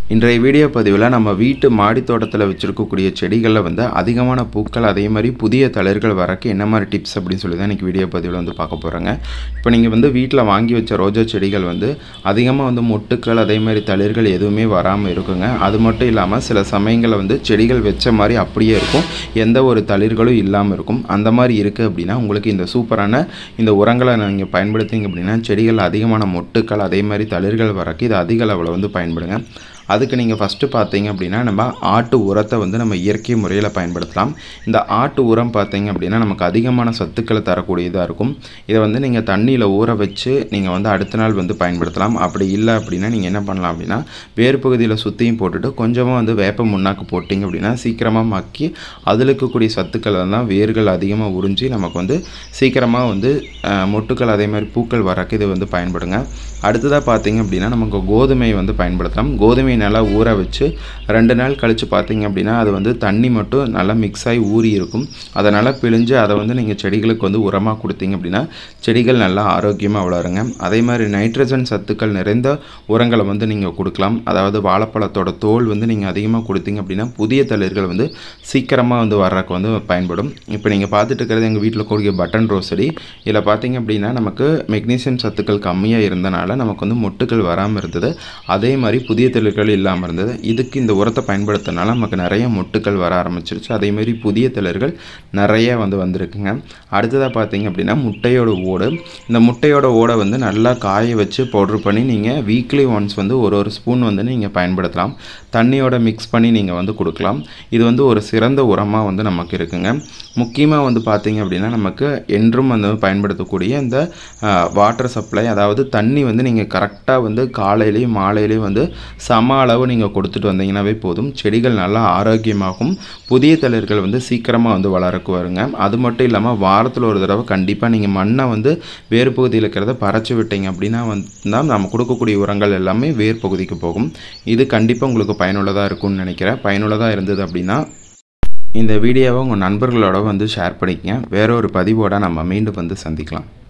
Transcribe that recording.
இன்றைய வீடியோ பதிவில் நம்ம வீட்டு மாடி தோட்டத்தில் வச்சுருக்கக்கூடிய செடிகளில் வந்து அதிகமான பூக்கள் அதே மாதிரி புதிய தளிர்கள் வரக்கு என்ன மாதிரி டிப்ஸ் அப்படின்னு சொல்லி தான் இன்றைக்கி வீடியோ பதிவில் வந்து பார்க்க போகிறோங்க இப்போ நீங்கள் வந்து வீட்டில் வாங்கி வச்ச ரோஜா செடிகள் வந்து அதிகமாக வந்து மொட்டுக்கள் அதே மாதிரி தளிர்கள் எதுவுமே வராமல் இருக்குங்க அது மட்டும் இல்லாமல் சில சமயங்களில் வந்து செடிகள் வச்ச மாதிரி அப்படியே இருக்கும் எந்த ஒரு தளிர்களும் இல்லாமல் இருக்கும் அந்த மாதிரி இருக்குது அப்படின்னா உங்களுக்கு இந்த சூப்பரான இந்த உரங்களை நீங்கள் பயன்படுத்திங்க அப்படின்னா செடிகள் அதிகமான மொட்டுக்கள் அதே மாதிரி தளிர்கள் வரக்கு இது அதிக அளவில் வந்து பயன்படுங்க அதுக்கு நீங்கள் ஃபஸ்ட்டு பார்த்தீங்க அப்படின்னா நம்ம ஆட்டு உரத்தை வந்து நம்ம இயற்கை முறையில் பயன்படுத்தலாம் இந்த ஆட்டு உரம் பார்த்தீங்க அப்படின்னா நமக்கு அதிகமான சத்துக்களை தரக்கூடியதாக இருக்கும் இதை வந்து நீங்கள் தண்ணியில் ஊற வச்சு நீங்கள் வந்து அடுத்த நாள் வந்து பயன்படுத்தலாம் அப்படி இல்லை அப்படின்னா நீங்கள் என்ன பண்ணலாம் அப்படின்னா வேறு பகுதியில் சுற்றியும் போட்டுட்டு கொஞ்சமாக வந்து வேப்ப முன்னாக்கு போட்டிங்க அப்படின்னா சீக்கிரமாக மக்கி அதில் இருக்கக்கூடிய சத்துக்கள் தான் வேர்கள் அதிகமாக உறிஞ்சி நமக்கு வந்து சீக்கிரமாக வந்து அஹ், மொட்டுக்கள் அதே மாதிரி பூக்கள் வரக்கு இது வந்து பயன்படுங்க அடுத்ததாக பார்த்தீங்க அப்படின்னா நமக்கு கோதுமை வந்து பயன்படுத்தலாம் கோதுமை நல்லா ஊற வச்சு ரெண்டு நாள் கழித்து பார்த்தீங்க அப்படின்னா அது வந்து தண்ணி மட்டும் நல்லா மிக்ஸ் ஆகி ஊறி இருக்கும் அதை நல்லா பிழிஞ்சு அதை வந்து நீங்கள் செடிகளுக்கு வந்து உரமாக கொடுத்தீங்க அப்படின்னா செடிகள் நல்லா ஆரோக்கியமாக வளருங்க அதே மாதிரி நைட்ரஜன் சத்துக்கள் நிறைந்த உரங்களை வந்து நீங்கள் கொடுக்கலாம் அதாவது வாழைப்பழத்தோட தோல் வந்து நீங்கள் அதிகமாக கொடுத்தீங்க அப்படின்னா புதிய தளிர்கள் வந்து சீக்கிரமாக வந்து வர்றதுக்கு வந்து பயன்படும் இப்போ நீங்கள் பார்த்துட்டு இருக்கிறது எங்கள் வீட்டில் கூடிய பட்டன் ரோஸ் செடி இதில் பார்த்தீங்க அப்படின்னா நமக்கு மெக்னீசியம் சத்துக்கள் கம்மியாக இருந்தனால நமக்கு வந்து மொட்டுக்கள் வராமல் இருந்தது அதே மாதிரி புதிய தளிர்கள் இல்லாமல் இருந்தது இதுக்கு இந்த உரத்தை பயன்படுத்தினால நமக்கு நிறைய மொட்டுக்கள் வர ஆரம்பிச்சிருச்சு அதே மாதிரி புதிய தளிர்கள் நிறைய வந்து வந்திருக்குங்க அடுத்ததாக பார்த்தீங்க அப்படின்னா முட்டையோட ஓடு இந்த முட்டையோட ஓடை வந்து நல்லா காய வச்சு பவுடர் பண்ணி நீங்கள் வீக்லி ஒன்ஸ் வந்து ஒரு ஒரு ஸ்பூன் வந்து நீங்கள் பயன்படுத்தலாம் தண்ணியோட மிக்ஸ் பண்ணி நீங்கள் வந்து கொடுக்கலாம் இது வந்து ஒரு சிறந்த உரமாக வந்து நமக்கு இருக்குங்க முக்கியமாக வந்து பார்த்தீங்க அப்படின்னா நமக்கு என்றும் வந்து பயன்படுத்தக்கூடிய இந்த வாட்டர் சப்ளை அதாவது தண்ணி வந்து நீங்கள் கரெக்டாக வந்து காலையிலையும் மாலையிலையும் வந்து சம அளவு நீங்கள் கொடுத்துட்டு வந்தீங்கன்னாவே போதும் செடிகள் நல்லா ஆரோக்கியமாகும் புதிய தளிர்கள் வந்து சீக்கிரமாக வந்து வளரக்கு வருங்க அது மட்டும் இல்லாமல் வாரத்தில் ஒரு தடவை கண்டிப்பாக நீங்கள் மண்ணை வந்து வேறு பகுதியில் இருக்கிறத பறச்சு விட்டீங்க அப்படின்னா வந்து தான் நம்ம கொடுக்கக்கூடிய உரங்கள் எல்லாமே வேர் பகுதிக்கு போகும் இது கண்டிப்பாக உங்களுக்கு பயனுள்ளதாக இருக்கும்னு நினைக்கிறேன் பயனுள்ளதாக இருந்தது அப்படின்னா இந்த வீடியோவை உங்கள் நண்பர்களோட வந்து ஷேர் பண்ணிக்கங்க வேற ஒரு பதிவோட நம்ம மீண்டும் வந்து சந்திக்கலாம்